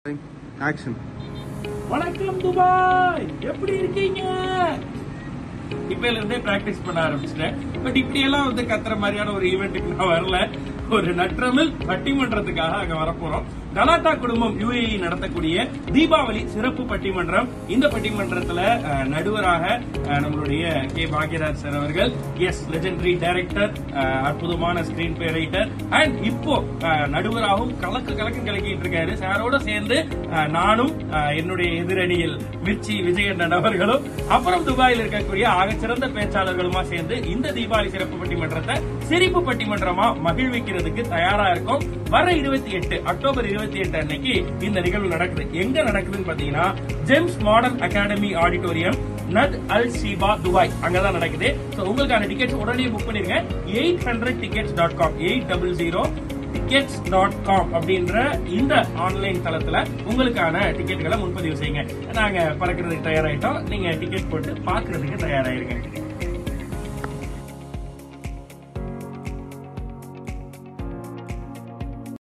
action வணக்கம் Dubai எப்படி இருக்கீங்க இப்பல இருந்தே பிராக்டிஸ் பண்ண ஆரம்பிச்சிட்டேன் பட் இப்படி எல்லாம் வந்து கத்துற மாதிரியான ஒரு ஈவெண்ட்டுக்கு நான் வரல ஒரு நற்றமிழ் பட்டிமன்றத்துக்காக அங்க வரப்போறோம் கலாட்டா குடும்பம் யுஏஇ நடத்தக்கூடிய தீபாவளி சிறப்பு பட்டிமன்றம் இந்த பட்டிமன்றத்துல அஹ், நடுவராக அஹ், நம்மளுடைய கே பாக்யராஜ் சார் அவர்கள் எஸ் லெஜெண்டரி டைரக்டர் அற்புதமான ஸ்கிரீன் பிளே ரைட்டர் அண்ட் இப்போ அஹ், நடுவராகவும் கலக்கு கலக்கு கலக்கிட்டு இருக்காரு சாரோட சேர்ந்து அஹ், நானும் அஹ், என்னுடைய எதிரணியில் மிர்ச்சி விஜயண்ணன் அவர்களும் அப்புறம் துபாயில் இருக்கக்கூடிய ஆகச்சிறந்த பேச்சாளர்களுமா சேர்ந்து இந்த தீபாவளி சிறப்பு பட்டிமன்றத்தை சிரிப்பு பட்டிமன்றமா மகிழ்விக்கிறதுக்கு தயாரா இருக்கும் வர இருபத்தி எட்டு அக்டோபர் இருபத்தி எட்டு அன்னைக்கு இந்த நிகழ்வு நடக்குது எங்க நடக்குதுன்னு பாத்தீங்கன்னா Gems modern academy auditorium Nad Al Sheba Dubai அங்கதான் நடக்குது சோ உங்களுக்கான டிக்கெட்ஸ் உடனே புக் பண்ணிருங்க eight hundred tickets dot com eight double zero tickets dot com அப்படின்ற இந்த ஆன்லைன் தளத்துல உங்களுக்கான டிக்கெட்டுகளை முன்பதிவு செய்யுங்க நாங்க பறக்கிறதுக்கு தயாராயிட்டோம் நீங்க டிக்கெட் போட்டு பாக்குறதுக்கு தயாராயிருங்க